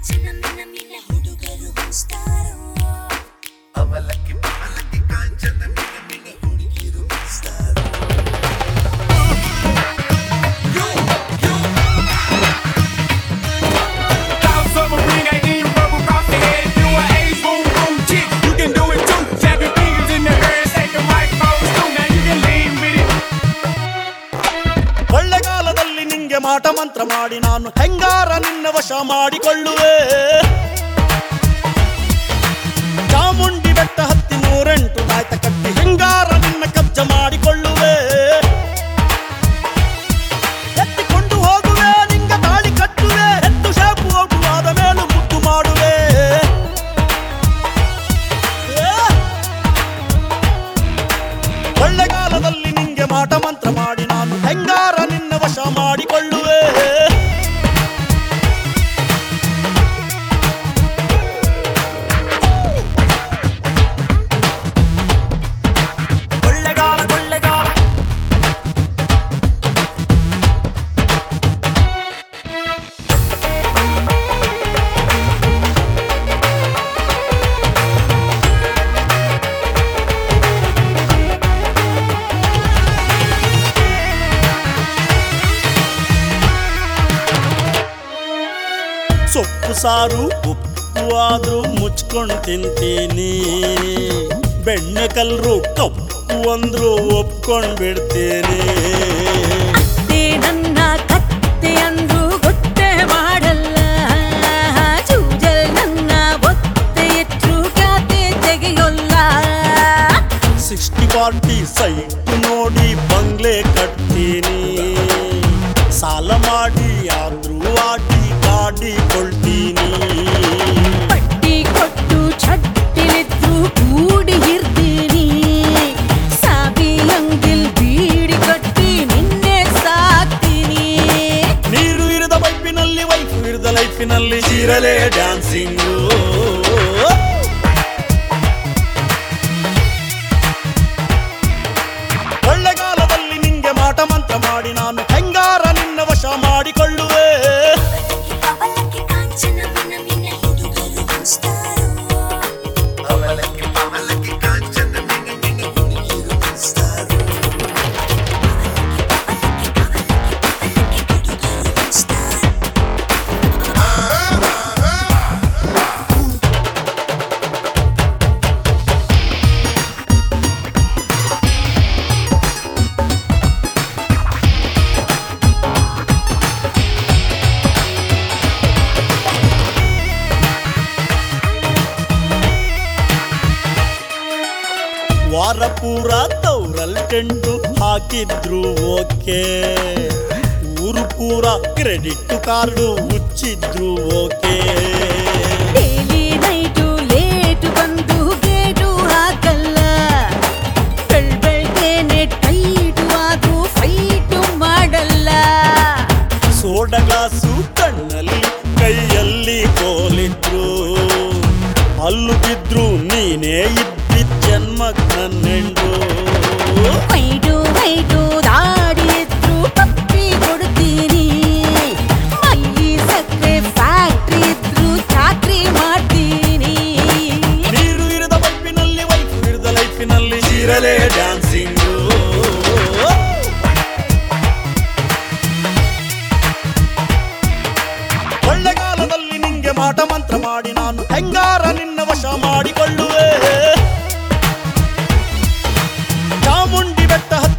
ಕಾಂಚನ ಮಿನ ಮಿನ ಹುಡುಗರು ಹೊಸ್ತಾರೋ ಅವಲಕ್ಕಿ ಪವಲಕ್ಕಿ ಕಾಂಚನ ಮಿನ ಮಿನ ಹುಡುಗಿರು ಮಸ್ತಾರು Cloud submarine, ain't even rubber off the head. You a ace, boom, boom, chick. You can do it too. Tap your fingers in the air, take the microphones too. Now you can lean with it. ಕೊಳ್ಳೆಗಾಲದಲ್ಲಿ ನಿಂಗೆ ಮಾಟ ಮಂತ್ರ ಮಾಡಿ ನಾನು ಹೆಂಗಾರ ನಿನ್ನ ವಶ ಮಾಡಿಕೊಳ್ಳುವೆ ಚಾಮುಂಡಿ ಬೆಟ್ಟ ಹತ್ತಿ ನೂರೆಂಟು ನಾಯ್ತ ಕಟ್ಟಿ ಹೆಂಗಾರ ನಿನ್ನ ಕಬ್ಜ ಮಾಡಿಕೊಳ್ಳುವೆ ಎತ್ತಿಕೊಂಡು ಹೋಗುವೆ ನಿಂಗ ತಾಳಿ ಕಟ್ಟುವೆ ಎತ್ತು ಶಾಪು ಹೋಗುವಾದ ಮೇಲೂ ಮುದ್ದು ಮಾಡುವೆ ಏ! ಕೊಳ್ಳೆಗಾಲದಲ್ಲಿ ನಿಂಗೆ ಮಾಟ ಮಂತ್ರ ಮಾಡಿ ನಾನು ಹೆಂಗಾರ ನಿನ್ನ ವಶ ಮಾಡಿಕೊಳ್ಳುವೆ ಕೊಳ್ಳೆಗಾಲ ಕೊಳ್ಳೆಗಾಲ ಸೊಪ್ಪು ಸಾರು ಉಪ್ಪು ಆದ್ರೂ ಮುಚ್ಕೊಂಡು ತಿಂತೀನಿ ಬೆಣ್ಣೆ ಕಲ್ರು ಕಪ್ಪು ಅಂದ್ರು ಒಪ್ಕೊಂಡ್ ಬಿಡ್ತೀನಿ ಅತ್ತೆ ನನ್ನ ಕತ್ತೆ ಅಂದು ಗೊತ್ತೆ ಮಾಡಲ್ಲ ಚೂಜಲ್ ನನ್ನ ಒತ್ತೆ ಎಟ್ರು ಖ್ಯಾತೆ ತೆಗೆಯೊಲ್ಲ ಸಿಕ್ಸ್ಟಿ ಫಾರ್ಟಿ ಸೈಟ್ ನೋಡಿ ಬಂಗ್ಲೆ ಕಟ್ತೀನಿ ಸಾಲ ಮಾಡಿ ಆದ್ರೂ ಆಟಿ ಗಾಡಿ ಕೊಳ್ತೀನಿ ಪಟ್ಟಿ ಕೊಟ್ಟು ಚಟ್ಟಿಲಿದ್ರು ಕೂಡಿ ಇರ್ತೀನಿ ಸಾಬಿ ಅಂಗಿಲ್ ಬೀಡಿ ಕಟ್ಟಿ ನಿನ್ನೆ ಸಾಕ್ತೀನಿ ನೀರು ಇರದ ವೈಫಿನಲ್ಲಿ ವೈಫ್ ಇರದ ಲೈಫಿನಲ್ಲಿ ಜೀರಲೆ ಡ್ಯಾನ್ಸಿಂಗು ಕೊಳ್ಳೆಗಾಲದಲ್ಲಿ ನಿಂಗೆ ಮಾಟ ಮಂತ್ರ ಮಾಡಿ ನಾನು ಹೆಂಗಾರ ನಿನ್ನ ವಶ ಮಾಡಿಕೊಳ್ಳುವೆ ಅವಲಕ್ಕಿ ಕಾಂಚನ ಮಿನ ಮಿನ ಹುಡುಗರು ಹೊಸ್ತಾರೋ ಅವಲಕ್ಕಿ ಪವಲಕ್ಕಿ ಕಾಂಚನ ಮಿನ ಮಿನ ಹುಡುಗಿರು ಮಸ್ತಾರು ವಾರ ಪೂರ ತೌರಲ್ ಟೆಂಟು ಹಾಕಿದ್ರು ಓಕೆ ಊರು ಪೂರ ಕ್ರೆಡಿಟ್ ಕಾರ್ಡು ಮುಚ್ಚಿದ್ರು ಓಕೆ ಡೈಲಿ ನೈಟು ಲೇಟು ಬಂದು ಗೇಟು ಹಾಕಲ್ಲ ಬೆಳ್ ಬೆಳ್ಗೆನೆ ಟೈಟು ಆದ್ರೂ ಫೈಟು ಮಾಡಲ್ಲ ಸೋಡ ಗ್ಲಾಸು ಕಣ್ಣಲ್ಲಿ ಕೈಯಲ್ಲಿ ಕೋಲಿದ್ರು ಅಲ್ಲು ಬಿದ್ರು ನೀನೇ ಇದ್ದಿದ್ ಜನ್ಮಕ್ ನನ್ನೆಂಡು ವೈಟು ವೈಟು ದಾಡಿ ಇದ್ರು ಪಪ್ಪಿ ಕೊಡ್ತೀನಿ ಮಲ್ಲಿ ಸಕ್ಕರೆ ಫ್ಯಾಕ್ಟ್ರಿ ಇದ್ರು ಚಾಕ್ರಿ ಮಾಡ್ತೀನಿ ನೀರು ಇರದ ವೈಫಿನಲ್ಲಿ ವೈಫ್ ಇರದ ಲೈಫಿನಲ್ಲಿ ಜೀರಲೆ ಡ್ಯಾನ್ಸಿಂಗು ಕೊಳ್ಳೆಗಾಲದಲ್ಲಿ ನಿಂಗೆ ಮಾಟ ಮಂತ್ರ ಮಾಡಿ ನಾನು ಹೆಂಗಾರ ನಿನ್ನ ವಶ ಮಾಡಿಕೊಳ್ಳುವೆ ಚಾಮುಂಡಿ ಬೆಟ್ಟ ಹತ್ತಿ